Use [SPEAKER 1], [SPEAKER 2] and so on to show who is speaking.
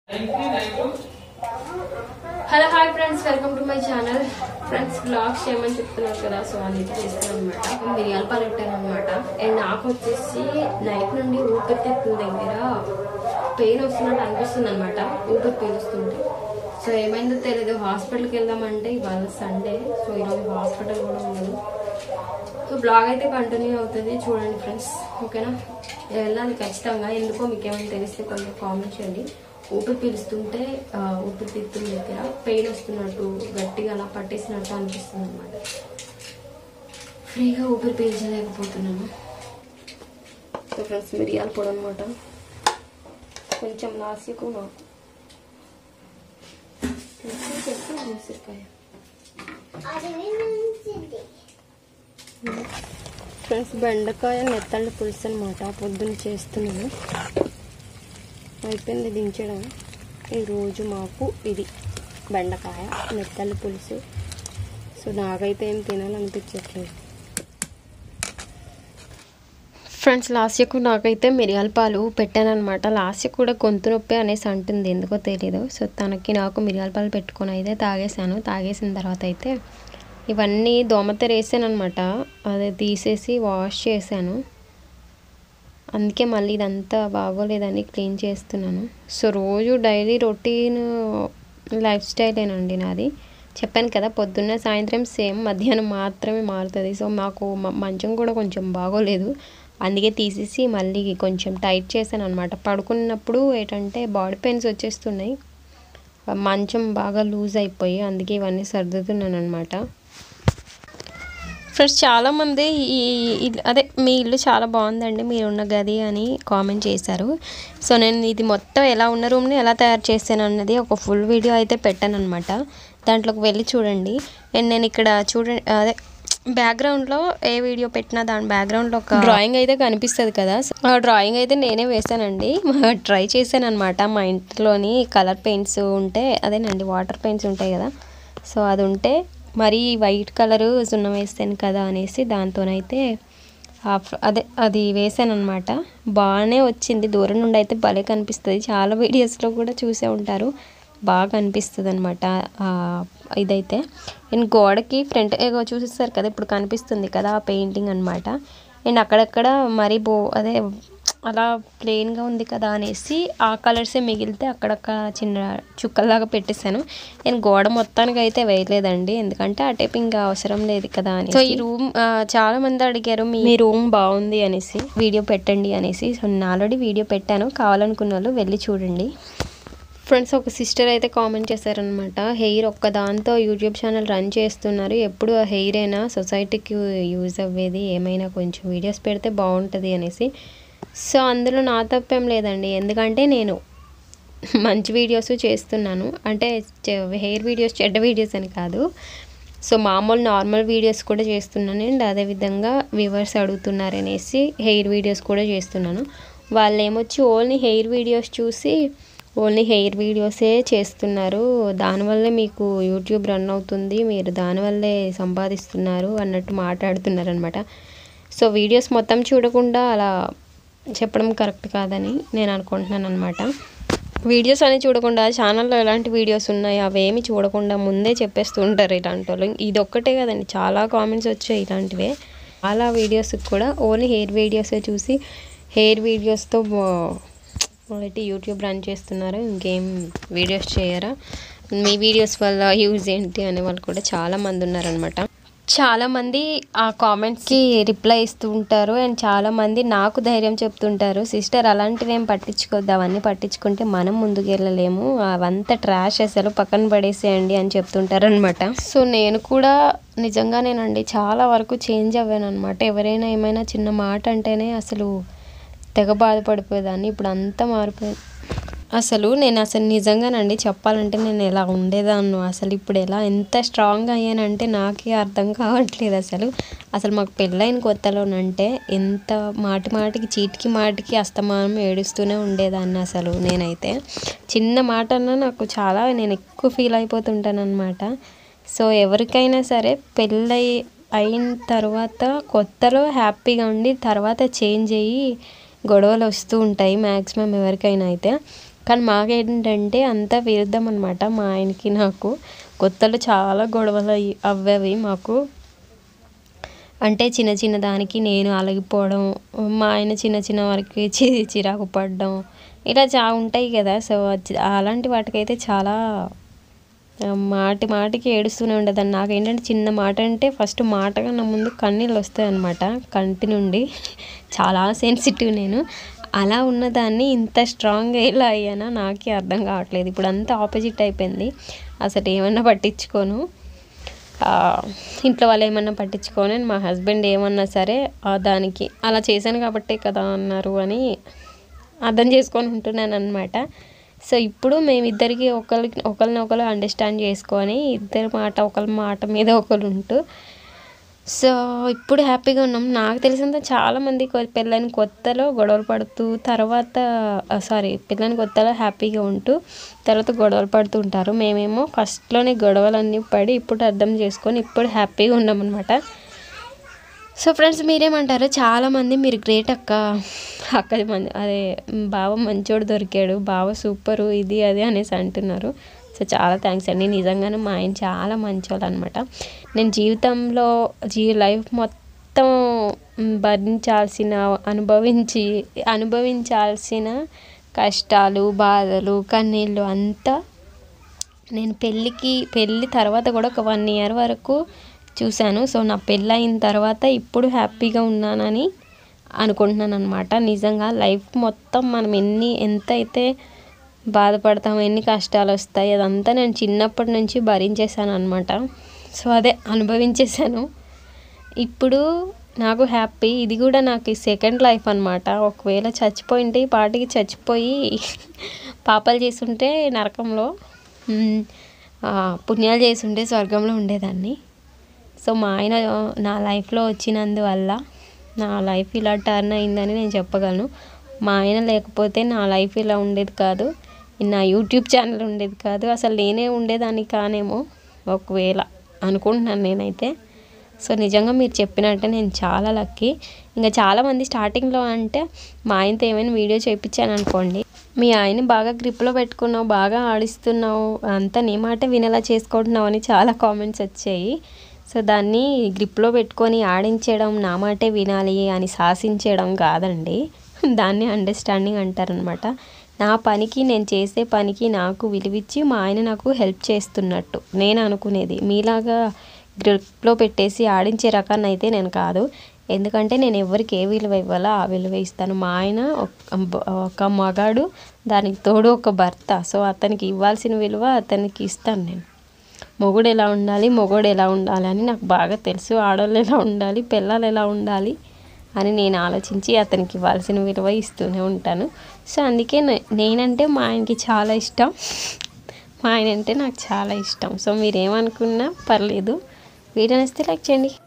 [SPEAKER 1] hello hi friends welcome to my channel friends vlogs చేయమని చెప్తున్నారు కదా సో అందుకే చేస్తాను అనమాట మిరియాల పాలు పెట్టాను అనమాట అండ్ నాకు వచ్చేసి నైట్ నుండి ఊపిరితిత్తుల దగ్గర పెయిన్ వస్తున్నట్టు అనిపిస్తుంది అనమాట ఊపిరి పీలుస్తుంటే సో ఏమైందో తెలియదు హాస్పిటల్కి వెళ్దామంటే ఇవాళ సండే సో ఈరోజు హాస్పిటల్ కూడా ఉండదు సో బ్లాగ్ అయితే కంటిన్యూ అవుతుంది చూడండి ఫ్రెండ్స్ ఓకేనా వెళ్ళాలి ఖచ్చితంగా ఎందుకో మీకు ఏమైనా తెలిస్తే కొంచెం కామెంట్ చేయండి ఊపిరి పీలుస్తుంటే ఆ, ఊపిరితిత్తుల దగ్గర పెయిన్ వస్తున్నట్టు గట్టిగా అలా పట్టేసినట్టు అనిపిస్తుంది అనమాట ఫ్రీగా ఊపిరి పీల్చలేకపోతున్నాను సో ఫ్రెండ్స్ మిరియాల పొడి అనమాట కొంచెం లాస్యకు నాకు ఉసిరికాయ ఫ్రెండ్స్ బెండకాయ నెత్తళ్ళ పులుసు అనమాట పొద్దున్న చేస్తున్నాను అయిపోయింది దించడం ఈరోజు మాకు ఇది బెండకాయ నెత్తళ్ళ పులుసు సో నాకైతే ఏం తినాలనిపించట్లేదు ఫ్రెండ్స్ లాస్యకు నాకైతే మిరియాల పాలు పెట్టానమాట లాస్య కూడా గొంతు నొప్పి అనేసి అంటుంది ఎందుకో తెలీదు సో తనకి నాకు మిరియాల పాలు పెట్టుకొని అయితే తాగేసాను తాగేసిన తర్వాత అయితే ఇవన్నీ దోమతెర వేసానమాట అదే తీసేసి వాష్ చేశాను అందుకే మళ్ళీ ఇదంతా బాగోలేదని క్లీన్ చేస్తున్నాను సో రోజు డైలీ రొటీన్ లైఫ్ స్టైలేనండి నాది చెప్పాను కదా పొద్దున్న సాయంత్రం సేమ్ మధ్యాహ్నం మాత్రమే మారుతుంది సో మాకు మ- మంచం కూడా కొంచెం బాగోలేదు అందుకే తీసేసి మళ్ళీ కొంచెం టైట్ చేశాను అనమాట పడుకున్నప్పుడు ఏంటంటే బాడీ పెయిన్స్ వచ్చేస్తున్నాయి మంచం బాగా లూజ్ అయిపోయి అందుకే ఇవన్నీ సర్దుతున్నాను అనమాట ఫ్రెండ్స్ చాలామంది ఈ ఇల్లు- అదే మీ ఇల్లు చాలా బాగుందండి మీరు ఉన్న గది అని కామెంట్ చేశారు సో నేను ఇది మొత్తం ఎలా ఉన్న రూమ్ని ఎలా తయారు చేశాను అన్నది ఒక ఫుల్ వీడియో అయితే పెట్టాను అనమాట దాంట్లోకి వెళ్ళి చూడండి అండ్ నేను ఇక్కడ చూడండి అదే బ్యాక్గ్రౌండ్లో ఏ వీడియో పెట్టినా దాని బ్యాక్గ్రౌండ్లో ఒక డ్రాయింగ్ అయితే కనిపిస్తుంది కదా సో ఆ డ్రాయింగ్ అయితే నేనే వేసానండి ట్రై చేశాను అనమాట మా ఇంట్లోని కలర్ పెయింట్స్ ఉంటే అదేనండి వాటర్ పెయింట్స్ ఉంటాయి కదా సో అది ఉంటే మరి వైట్ కలరు సున్నం వేస్తాను కదా అనేసి దాంతోనైతే ఆ ఫ్- అదే అది వేసాను అనమాట బాగానే వచ్చింది దూరం నుండి అయితే భలే కనిపిస్తుంది చాలా వీడియోస్లో కూడా చూసే ఉంటారు బాగా అనిపిస్తుంది అనమాట ఇదైతే అండ్ గోడకి ఫ్రంట్ ఏగో చూసేస్తారు కదా ఇప్పుడు కనిపిస్తుంది కదా ఆ పెయింటింగ్ అనమాట అండ్ అక్కడక్కడ మరీ బో అదే అలా ప్లెయిన్గా ఉంది కదా అనేసి ఆ కలర్సే మిగిలితే అక్కడక్కడ చిన్న చుక్కల్లాగా పెట్టేశాను నేను గోడ మొత్తానికి అయితే వేయలేదండి ఎందుకంటే ఆ టైప్ ఇంకా అవసరం లేదు కదా అని సో ఈ రూమ్ చాలా మంది అడిగారు మీ మీ రూమ్ బాగుంది అనేసి వీడియో పెట్టండి అనేసి సో నేను ఆల్రెడీ వీడియో పెట్టాను కావాలనుకున్న వాళ్ళు వెళ్ళి చూడండి ఫ్రెండ్స్ ఒక సిస్టర్ అయితే కామెంట్ చేశారనమాట హెయిర్ ఒక్క దాంతో యూట్యూబ్ ఛానల్ రన్ చేస్తున్నారు ఎప్పుడు ఆ హెయిర్ అయినా సొసైటీకి యూజ్ అవ్వేది ఏమైనా కొంచెం వీడియోస్ పెడితే బాగుంటుంది అనేసి సో అందులో నా తప్పేం లేదండి ఎందుకంటే నేను మంచి వీడియోస్ చేస్తున్నాను అంటే హెయిర్ వీడియోస్ చెడ్డ వీడియోస్ అని కాదు సో మామూలు నార్మల్ వీడియోస్ కూడా చేస్తున్నాను అండ్ అదేవిధంగా వ్యూవర్స్ అడుగుతున్నారు అనేసి హెయిర్ వీడియోస్ కూడా చేస్తున్నాను వాళ్ళు ఏమొచ్చి ఓన్లీ హెయిర్ వీడియోస్ చూసి ఓన్లీ హెయిర్ వీడియోసే చేస్తున్నారు దానివల్లే మీకు యూట్యూబ్ రన్ అవుతుంది మీరు దానివల్లే సంపాదిస్తున్నారు అన్నట్టు మాట్లాడుతున్నారు అనమాట సో వీడియోస్ మొత్తం చూడకుండా అలా చెప్పడం కరెక్ట్ కాదని నేను అనుకుంటున్నాను అనమాట వీడియోస్ అని చూడకుండా ఛానల్లో ఎలాంటి వీడియోస్ ఉన్నాయి అవేమి చూడకుండా ముందే చెప్పేస్తూ ఉంటారు ఇలాంటి వాళ్ళు ఇది ఒక్కటే కదండి చాలా కామెంట్స్ వచ్చాయి ఇలాంటివే చాలా వీడియోస్కి కూడా ఓన్లీ హెయిర్ వీడియోసే చూసి హెయిర్ వీడియోస్తో ఆల్రెడీ యూట్యూబ్ రన్ చేస్తున్నారు ఇంకేం వీడియోస్ చేయరా మీ వీడియోస్ వల్ల యూజ్ ఏంటి అనే వాళ్ళు కూడా చాలా మంది ఉన్నారనమాట చాలా మంది ఆ కామెంట్స్కి రిప్లై ఇస్తూ ఉంటారు అండ్ చాలా మంది నాకు ధైర్యం చెప్తుంటారు సిస్టర్ అలాంటివి ఏం పట్టించుకోవద్దు అవన్నీ పట్టించుకుంటే మనం ముందుకు వెళ్ళలేము అవంతా ట్రాష్ అసలు పక్కన పడేసేయండి అని చెప్తుంటారు అనమాట సో నేను కూడా నిజంగానేనండి చాలా వరకు చేంజ్ అవ్వాను అనమాట ఎవరైనా ఏమైనా చిన్న మాట అంటేనే అసలు తెగ బాధపడిపోయేదాన్ని ఇప్పుడు అంతా మారిపోయింది అసలు నేను అసలు నిజంగానండి చెప్పాలంటే నేను ఎలా ఉండేదాన్ని అసలు ఇప్పుడు ఎలా ఎంత స్ట్రాంగ్ అయ్యానంటే నాకే అర్థం కావట్లేదు అసలు అసలు మాకు పెళ్ళైన కొత్తలోనంటే ఎంత మాటి మాటికి చీటికి మాటికి అస్తమానం ఏడుస్తూనే ఉండేదాన్ని అసలు నేనైతే చిన్న మాట అన్నా నాకు చాలా నేను ఎక్కువ ఫీల్ అయిపోతుంటాను అనమాట సో ఎవరికైనా సరే పెళ్ళై అయిన తర్వాత కొత్తలో హ్యాపీగా ఉండి తర్వాత చేంజ్ అయ్యి గొడవలు వస్తూ ఉంటాయి మ్యాక్సిమం ఎవరికైనా అయితే కానీ మాకేంటంటే అంతా విరుద్ధం అనమాట మా ఆయనకి నాకు కొత్తలో చాలా గొడవలు అయ్యి అవ్వేవి మాకు అంటే చిన్న చిన్న దానికి నేను అలగిపోవడం మా ఆయన చిన్న చిన్న వరకు చి చిరాకు పడడం ఇలా చా ఉంటాయి కదా సో అది- అలాంటి వాటికైతే చాలా ఆ, మాటి మాటికి ఏడుస్తూనే ఉండేదాన్ని నాకేంటంటే చిన్న మాట అంటే ఫస్ట్ మాట కన్నా ముందు కన్నీళ్ళు వస్తాయి అనమాట కంటి నుండి చాలా సెన్సిటివ్ నేను అలా ఉన్నదాన్ని ఇంత స్ట్రాంగ్గా ఎలా అయ్యానో నాకే అర్థం కావట్లేదు ఇప్పుడు అంతా ఆపోజిట్ అయిపోయింది అసలు ఏమన్నా పట్టించుకోను ఆ, ఇంట్లో వాళ్ళు ఏమన్నా పట్టించుకొని మా హస్బెండ్ ఏమన్నా సరే ఆ, దానికి అలా చేశాను కాబట్టే కదా అన్నారు అని అర్థం చేసుకొని ఉంటున్నాను అనమాట సో ఇప్పుడు మేమిద్దరికి ఒకరికి ఒకరిని ఒకరు అండర్స్టాండ్ చేసుకొని ఇద్దరి మాట ఒకరి మాట మీద ఒకరు ఉంటూ సో ఇప్పుడు హ్యాపీగా ఉన్నాం నాకు తెలిసినంత చాలామంది కొ- పెళ్ళైన కొత్తలో గొడవలు పడుతూ తర్వాత సారీ పెళ్ళైన కొత్తలో హ్యాపీగా ఉంటూ తర్వాత గొడవలు పడుతూ ఉంటారు మేమేమో ఫస్ట్లోనే గొడవలన్నీ పడి ఇప్పుడు అర్థం చేసుకొని ఇప్పుడు హ్యాపీగా ఉన్నాం అనమాట సో ఫ్రెండ్స్ మీరేమంటారు చాలామంది మీరు గ్రేట్ అక్క అక్క మంది అదే బావ మంచోడు దొరికాడు బావ సూపరు ఇది అది అనేసి అంటున్నారు సో చాలా థ్యాంక్స్ అండి నిజంగానే మా ఆయన చాలా మంచోళ్ళు అనమాట నేను జీవితంలో జీ లైఫ్ మొత్తం మ్, భరించాల్సిన అనుభవించి అనుభవించాల్సిన కష్టాలు బాధలు కన్నీళ్ళు అంతా నేను పెళ్ళికి పెళ్ళి తర్వాత కూడా ఒక వన్ ఇయర్ వరకు చూశాను సో నా పెళ్ళి అయిన తర్వాత ఇప్పుడు హ్యాపీగా ఉన్నానని అనుకుంటున్నాను అనమాట నిజంగా లైఫ్ మొత్తం మనం ఎన్ని ఎంత అయితే బాధపడతాం ఎన్ని కష్టాలు వస్తాయి అదంతా నేను చిన్నప్పటి నుంచి భరించేశాను అనమాట సో అదే అనుభవించేశాను ఇప్పుడు నాకు హ్యాపీ ఇది కూడా నాకు సెకండ్ లైఫ్ అనమాట ఒకవేళ చచ్చిపోయింటే ఈ పాటికి చచ్చిపోయి పాపాలు చేస్తుంటే నరకంలో మ్, ఆ, పుణ్యాలు చేస్తుంటే స్వర్గంలో ఉండేదాన్ని సో మా ఆయన నా లైఫ్లో వచ్చినందువల్ల నా లైఫ్ ఇలా టర్న్ అయిందని నేను చెప్పగలను మా ఆయన లేకపోతే నా లైఫ్ ఇలా ఉండేది కాదు నా యూట్యూబ్ ఛానల్ ఉండేది కాదు అసలు నేనే ఉండేదాన్ని కానేమో ఒకవేళ అనుకుంటున్నాను నేనైతే సో నిజంగా మీరు చెప్పినట్టే నేను చాలా లక్కీ ఇంకా చాలామంది స్టార్టింగ్లో అంటే మా ఆయనతో ఏమైనా వీడియో చేయించాను అనుకోండి మీ ఆయన్ని బాగా గ్రిప్లో పెట్టుకున్నావు బాగా ఆడిస్తున్నావు అంతా నీ మాట వినేలా చేసుకుంటున్నావు అని చాలా కామెంట్స్ వచ్చాయి సో దాన్ని గ్రిప్లో పెట్టుకొని ఆడించడం నా మాటే వినాలి అని శాసించడం కాదండి దాన్ని అండర్స్టాండింగ్ అంటారనమాట నా పనికి నేను చేసే పనికి నాకు విలువిచ్చి మా ఆయన నాకు హెల్ప్ చేస్తున్నట్టు నేను అనుకునేది మీలాగా గ్రిప్లో పెట్టేసి ఆడించే రకాన్ని అయితే నేను కాదు ఎందుకంటే నేను ఎవరికి ఏ విలువ ఇవ్వాలో ఆ విలువ ఇస్తాను మా ఆయన ఒక- ఒక మగాడు దానికి తోడు ఒక భర్త సో అతనికి ఇవ్వాల్సిన విలువ అతనికి ఇస్తాను నేను మొగుడు ఎలా ఉండాలి మొగుడు ఎలా ఉండాలి అని నాకు బాగా తెలుసు ఆడవాళ్ళు ఎలా ఉండాలి పిల్లలు ఎలా ఉండాలి అని నేను ఆలోచించి అతనికి ఇవ్వాల్సిన విలువ ఇస్తూనే ఉంటాను సో అందుకే నే- నేనంటే మా ఆయనకి చాలా ఇష్టం మా ఆయన అంటే నాకు చాలా ఇష్టం సో మీరేమనుకున్నా పర్లేదు వీడియో నచ్చితే లైక్ చేయండి